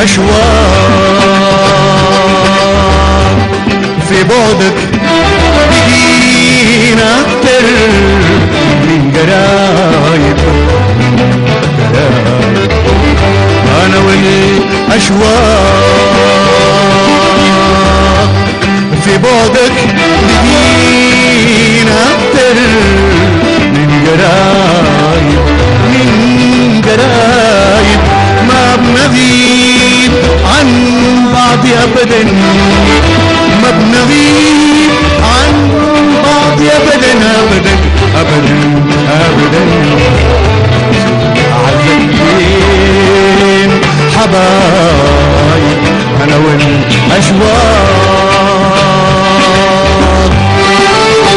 أشواق في بعدك بقينا أكتر من قرايب قرايب أنا والأشواق في بعدك بقينا أكتر من قرايب من قرايب ما بنغيب عن بعض أبدا ما بنغيب عن بعض أبدا أبدا أبدا أبدا عزتين حبايب أنا والأشواق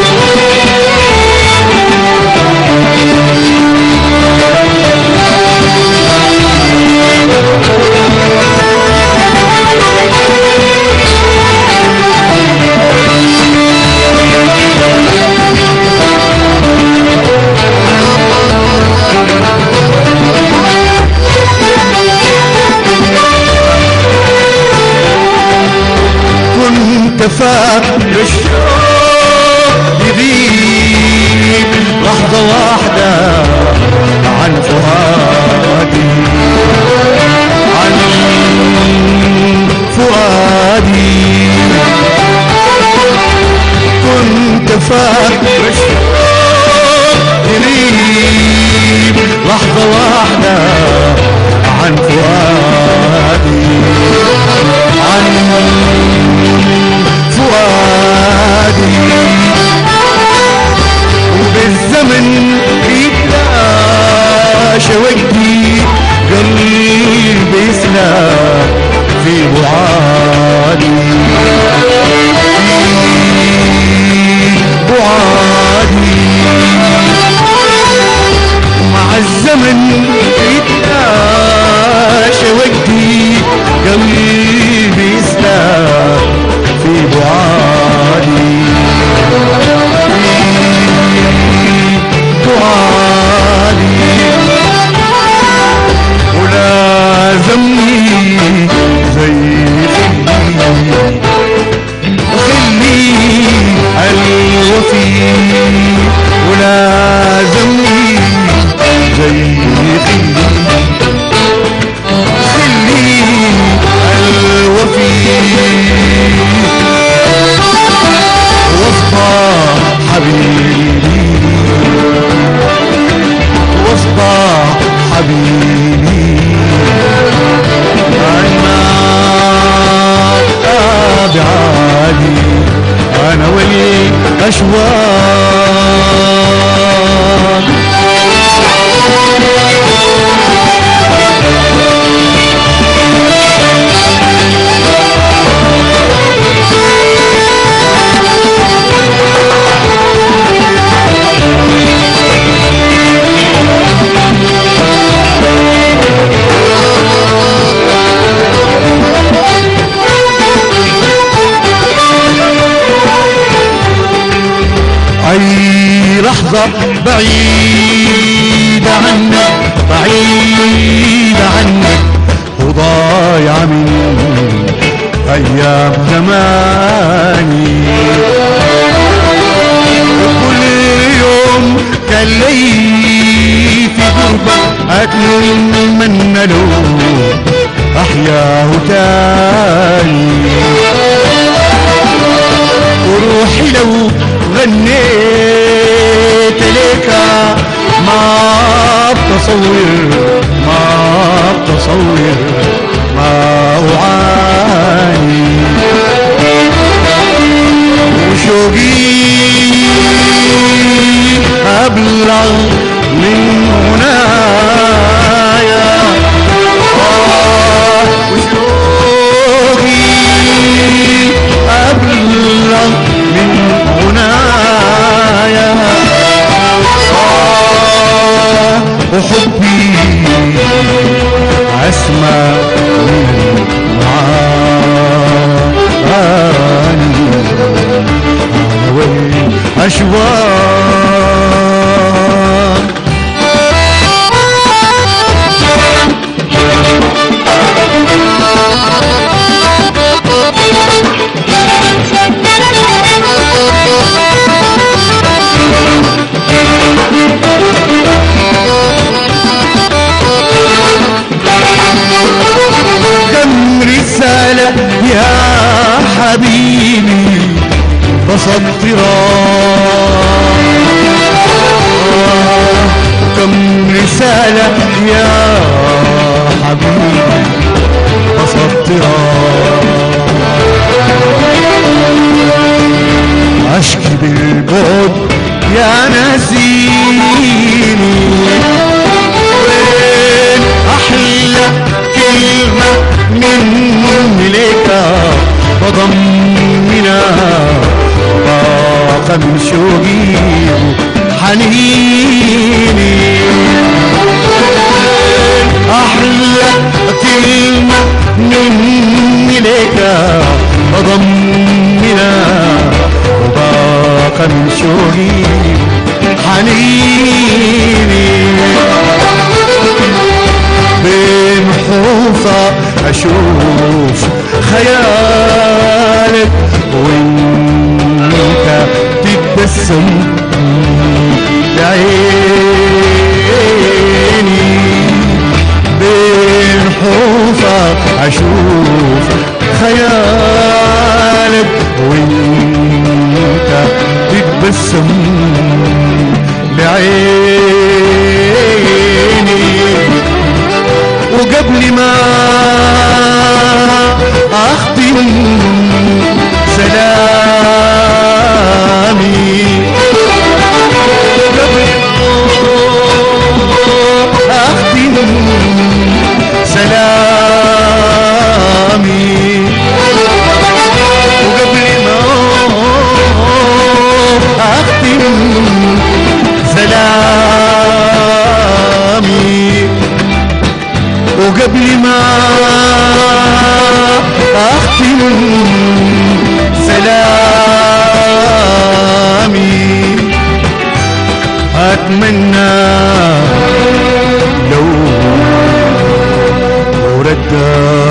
كنت فاكر الشوق يغيب لحظة واحدة عن فؤادي عن فؤادي كنت فاكر الشوق يغيب لحظة واحدة عن فؤادي عن فؤادي وبالزمن يتلاشى وقتي قلبي يسلى في بعادي في بعادي مع الزمن يتلاشى وقتي قلبي يسلى في بعادي في بعادي ولازمني زي خلي خلي الوفي ولازمني زي خلي خلي الوفي واصبح حبيبي واصبح حبيبي أنا بعادي أنا ولي أشواق أي لحظة بعيدة عنك بعيدة عنك وضايع من أيام زماني وكل يوم كان لي في قربك أتمنى له أحياه تاني وروحي لو غنيت لك ما بتصور ما بتصور ما أعاني وشوقي أبلغ من هنايا آه وشوقي أبلغ من هنايا آه وحبي أسمى من معاني أشواق مسطرة كم رسالة يا حبيبي مسطرة أشكي بالبعد يا نسيني وين أحلى كلمة مني لك بضمنها طاقة من شوقي حنيني أحلى كلمة مني لك بضمنها وباقى من شوقي حنيني بين حوفة أشوف خيالك وانت تتبسم لعيني بين حوفة أشوف خيالك وانت تتبسم لعيني وقبل ما اختم سلامي وقبل ما اختم سلامي وقبل ما اختم سلامي وقبل ما اختم سلامي اتمنى لو رد